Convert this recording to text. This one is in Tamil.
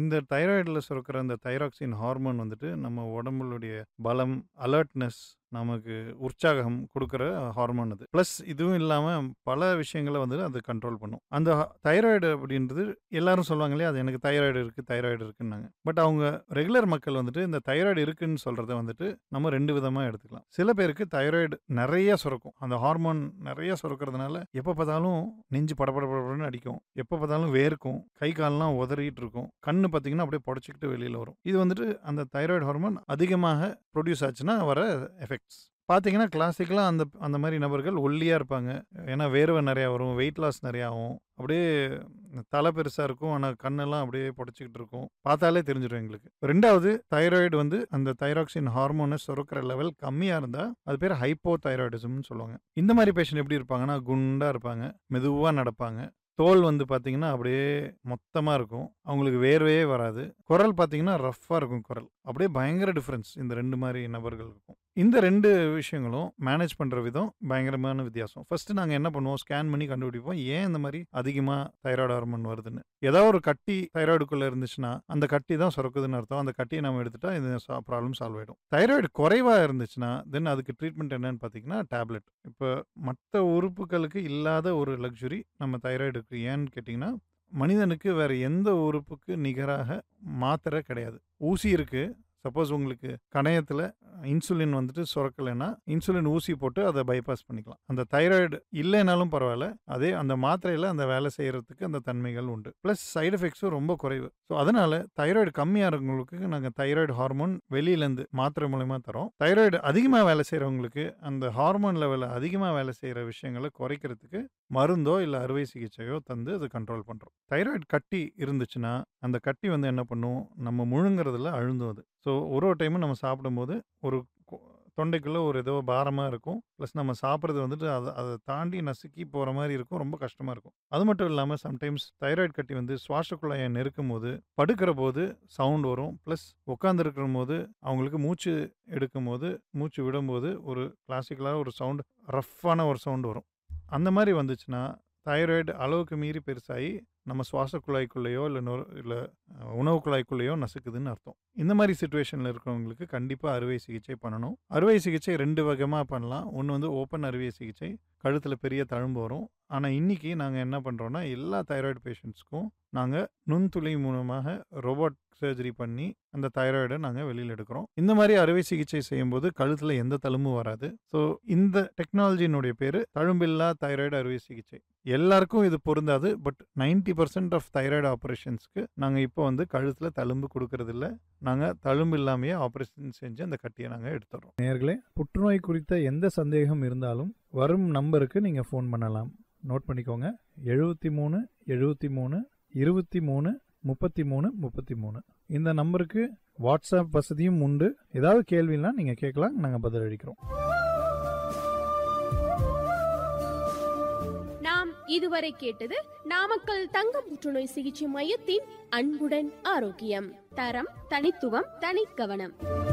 இந்த தைராய்டில் சுரக்கிற அந்த தைராக்சின் ஹார்மோன் வந்துட்டு நம்ம உடம்புடைய பலம் அலர்ட்னஸ் நமக்கு உற்சாகம் கொடுக்குற ஹார்மோன் அது ப்ளஸ் இதுவும் இல்லாமல் பல விஷயங்களை வந்து அது கண்ட்ரோல் பண்ணும் அந்த தைராய்டு அப்படின்றது எல்லாரும் சொல்லுவாங்க இல்லையா அது எனக்கு தைராய்டு இருக்குது தைராய்டு இருக்குன்னாங்க பட் அவங்க ரெகுலர் மக்கள் வந்துட்டு இந்த தைராய்டு இருக்குன்னு சொல்கிறத வந்துட்டு நம்ம ரெண்டு விதமாக எடுத்துக்கலாம் சில பேருக்கு தைராய்டு நிறைய சுரக்கும் அந்த ஹார்மோன் நிறைய சுரக்கிறதுனால எப்போ பார்த்தாலும் நெஞ்சு படபடபடன்னு அடிக்கும் எப்போ பார்த்தாலும் வேர்க்கும் கை கால்லாம் உதறிட்டு இருக்கும் கண்ணு பார்த்தீங்கன்னா அப்படியே புடச்சிக்கிட்டு வெளியில் வரும் இது வந்துட்டு அந்த தைராய்டு ஹார்மோன் அதிகமாக ப்ரொடியூஸ் ஆச்சுன்னா வர எஃபெக்ட்ஸ் பார்த்தீங்கன்னா கிளாசிக்கலாக அந்த அந்த மாதிரி நபர்கள் ஒல்லியாக இருப்பாங்க ஏன்னா வேர்வை நிறையா வரும் வெயிட் லாஸ் நிறையா ஆகும் அப்படியே தலை பெருசாக இருக்கும் ஆனால் கண்ணெல்லாம் அப்படியே புடச்சிக்கிட்டு இருக்கும் பார்த்தாலே தெரிஞ்சிடும் எங்களுக்கு ரெண்டாவது தைராய்டு வந்து அந்த தைராக்சின் ஹார்மோனை சுரக்கிற லெவல் கம்மியாக இருந்தால் அது பேர் ஹைப்போ தைராய்டிசம்னு சொல்லுவாங்க இந்த மாதிரி பேஷண்ட் எப்படி இருப்பாங்கன்னா குண்டாக இருப்பாங்க மெதுவாக நடப்பாங்க தோல் வந்து பார்த்தீங்கன்னா அப்படியே மொத்தமாக இருக்கும் அவங்களுக்கு வேர்வையே வராது குரல் பார்த்தீங்கன்னா ரஃப்பாக இருக்கும் குரல் அப்படியே பயங்கர டிஃப்ரென்ஸ் இந்த ரெண்டு மாதிரி நபர்களுக்கும் இந்த ரெண்டு விஷயங்களும் மேனேஜ் பண்ணுற விதம் பயங்கரமான வித்தியாசம் ஃபர்ஸ்ட் நாங்கள் என்ன பண்ணுவோம் ஸ்கேன் பண்ணி கண்டுபிடிப்போம் ஏன் இந்த மாதிரி அதிகமாக தைராய்டு ஹார்மோன் வருதுன்னு ஏதாவது ஒரு கட்டி தைராய்டுக்குள்ளே இருந்துச்சுன்னா அந்த கட்டி தான் சுரக்குதுன்னு அர்த்தம் அந்த கட்டியை நம்ம எடுத்துட்டா இந்த ப்ராப்ளம் சால்வ் ஆகிடும் தைராய்டு குறைவாக இருந்துச்சுன்னா தென் அதுக்கு ட்ரீட்மெண்ட் என்னன்னு பார்த்தீங்கன்னா டேப்லெட் இப்போ மற்ற உறுப்புகளுக்கு இல்லாத ஒரு லக்ஸுரி நம்ம தைராய்டுக்கு ஏன்னு கேட்டிங்கன்னா மனிதனுக்கு வேற எந்த உறுப்புக்கு நிகராக மாத்திரை கிடையாது ஊசி இருக்கு சப்போஸ் உங்களுக்கு கணையத்தில் இன்சுலின் வந்துட்டு சுரக்கலைன்னா இன்சுலின் ஊசி போட்டு அதை பைபாஸ் பண்ணிக்கலாம் அந்த தைராய்டு இல்லைனாலும் பரவாயில்ல அதே அந்த மாத்திரையில் அந்த வேலை செய்கிறதுக்கு அந்த தன்மைகள் உண்டு ப்ளஸ் சைடு எஃபெக்ட்ஸும் ரொம்ப குறைவு ஸோ அதனால தைராய்டு கம்மியாக இருக்கவங்களுக்கு நாங்கள் தைராய்டு ஹார்மோன் வெளியிலேருந்து மாத்திரை மூலயமா தரோம் தைராய்டு அதிகமாக வேலை செய்கிறவங்களுக்கு அந்த ஹார்மோன் லெவலில் அதிகமாக வேலை செய்கிற விஷயங்களை குறைக்கிறதுக்கு மருந்தோ இல்லை அறுவை சிகிச்சையோ தந்து அது கண்ட்ரோல் பண்ணுறோம் தைராய்டு கட்டி இருந்துச்சுன்னா அந்த கட்டி வந்து என்ன பண்ணும் நம்ம முழுங்குறதுல அழுந்தும் அது ஸோ ஒரு ஒரு டைமும் நம்ம சாப்பிடும்போது ஒரு கொ- தொண்டைக்குள்ள ஒரு ஏதோ பாரமாக இருக்கும் ப்ளஸ் நம்ம சாப்பிட்றது வந்துட்டு அதை அதை தாண்டி நசுக்கி போகிற மாதிரி இருக்கும் ரொம்ப கஷ்டமாக இருக்கும் அது மட்டும் இல்லாமல் சம்டைம்ஸ் தைராய்டு கட்டி வந்து சுவாச குழாயை நெருக்கும் போது படுக்கிற போது சவுண்ட் வரும் ப்ளஸ் உட்காந்துருக்கிற போது அவங்களுக்கு மூச்சு எடுக்கும் போது மூச்சு விடும்போது ஒரு கிளாசிக்கலாக ஒரு சவுண்ட் ரஃப்பான ஒரு சவுண்ட் வரும் அந்த மாதிரி வந்துச்சுன்னா தைராய்டு அளவுக்கு மீறி பெருசாகி நம்ம சுவாச குழாய்க்குள்ளேயோ இல்லை நொ இல்லை உணவு குழாய்க்குள்ளேயோ நசுக்குதுன்னு அர்த்தம் இந்த மாதிரி சுச்சுவேஷனில் இருக்கிறவங்களுக்கு கண்டிப்பாக அறுவை சிகிச்சை பண்ணணும் அறுவை சிகிச்சை ரெண்டு வகமாக பண்ணலாம் ஒன்று வந்து ஓப்பன் அறுவை சிகிச்சை கழுத்தில் பெரிய தழும்பு வரும் ஆனால் இன்றைக்கி நாங்கள் என்ன பண்ணுறோன்னா எல்லா தைராய்டு பேஷண்ட்ஸ்க்கும் நாங்கள் நுண்துளி மூலமாக ரோபோட் சர்ஜரி பண்ணி அந்த தைராய்டை நாங்கள் வெளியில் எடுக்கிறோம் இந்த மாதிரி அறுவை சிகிச்சை செய்யும்போது கழுத்தில் எந்த தழும்பும் வராது ஸோ இந்த டெக்னாலஜியினுடைய பேர் தழும்பில்லா தைராய்டு அறுவை சிகிச்சை எல்லாருக்கும் இது பொருந்தாது பட் 90% பர்சன்ட் ஆஃப் தைராய்டு ஆப்ரேஷன்ஸ்க்கு நாங்கள் இப்போ வந்து கழுத்தில் தழும்பு கொடுக்கறதில்ல நாங்கள் தழும்பு இல்லாமையே ஆப்ரேஷன் செஞ்சு அந்த கட்டியை நாங்கள் எடுத்துடுறோம் நேர்களே புற்றுநோய் குறித்த எந்த சந்தேகம் இருந்தாலும் வரும் நம்பருக்கு நீங்கள் ஃபோன் பண்ணலாம் நோட் பண்ணிக்கோங்க எழுபத்தி மூணு எழுபத்தி மூணு இருபத்தி மூணு முப்பத்தி மூணு முப்பத்தி மூணு இந்த நம்பருக்கு வாட்ஸ்அப் வசதியும் உண்டு ஏதாவது கேள்வினா நீங்கள் கேட்கலாம் நாங்கள் பதிலளிக்கிறோம் நாம் இதுவரை கேட்டது நாமக்கல் தங்க புற்றுநோய் சிகிச்சை மையத்தின் அன்புடன் ஆரோக்கியம் தரம் தனித்துவம் தனிக்கவனம்